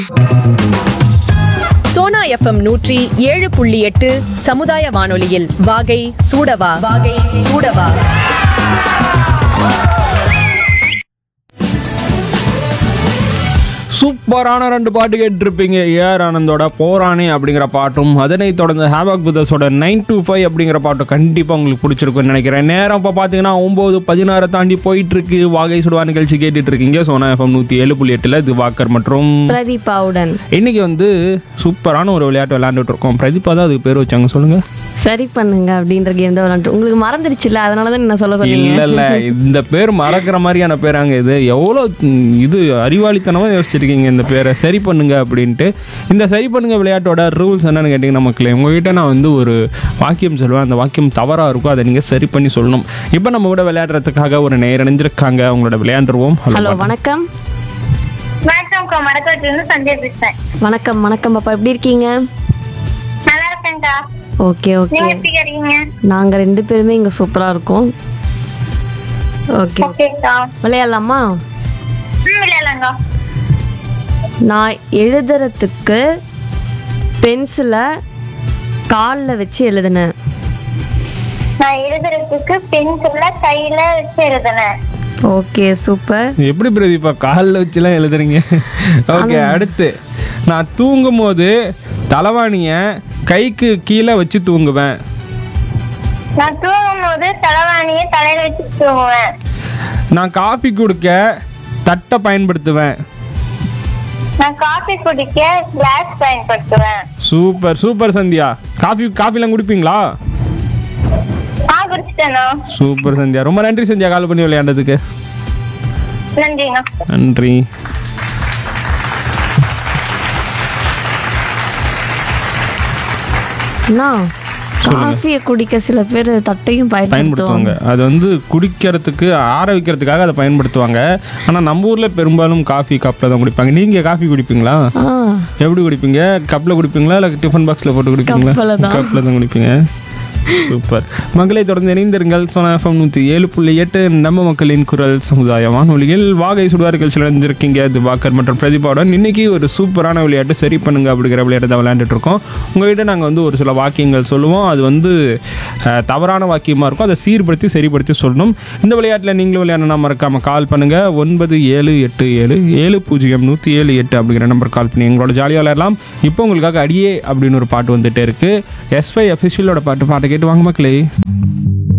Sona FM நூற்றி ஏழு புள்ளி எட்டு சமுதாய வானொலியில் வாகை சூடவா வாகை சூடவா சூப்பரான ரெண்டு பாட்டு கேட்டிருப்பீங்க ஏஆர் ஆனந்தோட போராணி அப்படிங்கிற பாட்டும் அதனைத் தொடர்ந்து ஹேவாக் புதர்ஸோட நைன் to ஃபைவ் அப்படிங்கிற பாட்டும் கண்டிப்பாக உங்களுக்கு பிடிச்சிருக்குன்னு நினைக்கிறேன் நேரம் இப்போ பார்த்தீங்கன்னா ஒம்பது பதினாறு தாண்டி போயிட்டு இருக்கு வாகை சுடுவா நிகழ்ச்சி கேட்டுட்டு இருக்கீங்க சோனா எஃப்எம் நூற்றி ஏழு புள்ளி எட்டில் திவாகர் மற்றும் பிரதீபாவுடன் இன்னைக்கு வந்து சூப்பரான ஒரு விளையாட்டு விளையாண்டுட்டு இருக்கோம் பிரதீபா தான் அதுக்கு பேர் வச்சாங்க சொல்லுங்க சரி பண்ணுங்க அப்படின்ற கேம் தான் விளாண்டு உங்களுக்கு மறந்துடுச்சுல்ல அதனால தான் நான் சொல்ல சொன்னீங்க இல்ல இல்ல இந்த பேர் மறக்கிற மாதிரியான பேராங்க இது எவ்வளோ ம், இது அறிவாளித்தனமா யோசிச்சிருக்கீங்க இந்த பேரை சரி பண்ணுங்க அப்படின்ட்டு இந்த சரி பண்ணுங்க விளையாட்டோட ரூல்ஸ் என்னன்னு கேட்டிங்கன்னா மக்களே உங்ககிட்ட நான் வந்து ஒரு வாக்கியம் சொல்லுவேன் அந்த வாக்கியம் தவறா இருக்கும் அதை நீங்க சரி பண்ணி சொல்லணும் இப்போ நம்ம கூட விளையாடுறதுக்காக ஒரு நேர் இணைஞ்சிருக்காங்க அவங்களோட விளையாண்டுருவோம் ஹலோ வணக்கம் வணக்கம்க்கா மரக்காட்டுல இருந்து சஞ்சய் பேசுறேன் வணக்கம் வணக்கம் பாப்பா எப்படி இருக்கீங்க நல்லா இருக்கேன்க்கா ஓகே ஓகே நீங்க எப்படி இருக்கீங்க நாங்க ரெண்டு பேருமே இங்க சூப்பரா இருக்கோம் ஓகே ஓகேக்கா விளையாடலாமா ம் விளையாடலாங்க நான் எழுதுறதுக்கு பென்சிலை காலில் வச்சு எழுதினேன் நான் எழுதுறதுக்கு பென்சில்ல கையில வச்சு எழுதுனேன் ஓகே சூப்பர் எப்படி பிரதீபா காலில் வச்சுலாம் எழுதுறீங்க ஓகே அடுத்து நான் தூங்கும் போது தலைவாணியை கைக்கு கீழே வச்சு தூங்குவேன் நான் தூங்கும் போது தலைவாணியை தலையில வச்சு தூங்குவேன் நான் காஃபி குடிக்க தட்டை பயன்படுத்துவேன் நான் காஃபி குடிக்க கிளாஸ் பயன்படுத்துவேன் சூப்பர் சூப்பர் சந்தியா காஃபி காஃபிலாம் குடிப்பீங்களா ஆ குடிச்சிட்டேண்ணா சூப்பர் சந்தியா ரொம்ப நன்றி சந்தியா கால் பண்ணி விளையாண்டதுக்கு நன்றிண்ணா நன்றி அண்ணா காஃபியை குடிக்க சில பேர் தட்டையும் பயன்படுத்துவாங்க பயன்படுத்துவாங்க அது வந்து குடிக்கிறதுக்கு ஆற வைக்கிறதுக்காக அதை பயன்படுத்துவாங்க ஆனால் நம்ம ஊரில் பெரும்பாலும் காஃபி கப்பில் தான் குடிப்பாங்க நீங்கள் காஃபி குடிப்பீங்களா ஆ எப்படி குடிப்பீங்க கப்பில் குடிப்பீங்களா இல்லை டிஃபன் பாக்ஸில் போட்டு குடிப்பீங்களா கப்புல தான். கப்பில் தான் குடிப்பீங்க சூப்பர் மக்களை தொடர்ந்து இணைந்திருங்கள் சோனா எஃப்எம் நூற்றி ஏழு புள்ளி எட்டு நம்ம மக்களின் குரல் சமுதாய வானொலியில் வாகை சுடுவார்கள் சிலந்திருக்கீங்க திவாகர் மற்றும் பிரதிபாவுடன் இன்னைக்கு ஒரு சூப்பரான விளையாட்டு சரி பண்ணுங்க அப்படிங்கிற விளையாட்டு தான் விளையாண்டுட்டு இருக்கோம் உங்ககிட்ட நாங்கள் வந்து ஒரு சில வாக்கியங்கள் சொல்லுவோம் அது வந்து அஹ், தவறான வாக்கியமாக இருக்கும் அதை சீர்படுத்தி சரிப்படுத்தி சொல்லணும் இந்த விளையாட்டில் நீங்களும் விளையாடணும்னா மறக்காமல் கால் பண்ணுங்கள் ஒன்பது ஏழு எட்டு ஏழு ஏழு பூஜ்ஜியம் நூற்றி ஏழு எட்டு அப்படிங்கிற நம்பர் கால் பண்ணி எங்களோட ஜாலியாக விளையாடலாம் இப்போ உங்களுக்காக அடியே அப்படின்னு ஒரு பாட்டு வந்துட்டே இருக்கு எஸ்ஐ அஃபிஷியலோட பாட்டு பாட்டை கேட்டு வாங்க மக்களே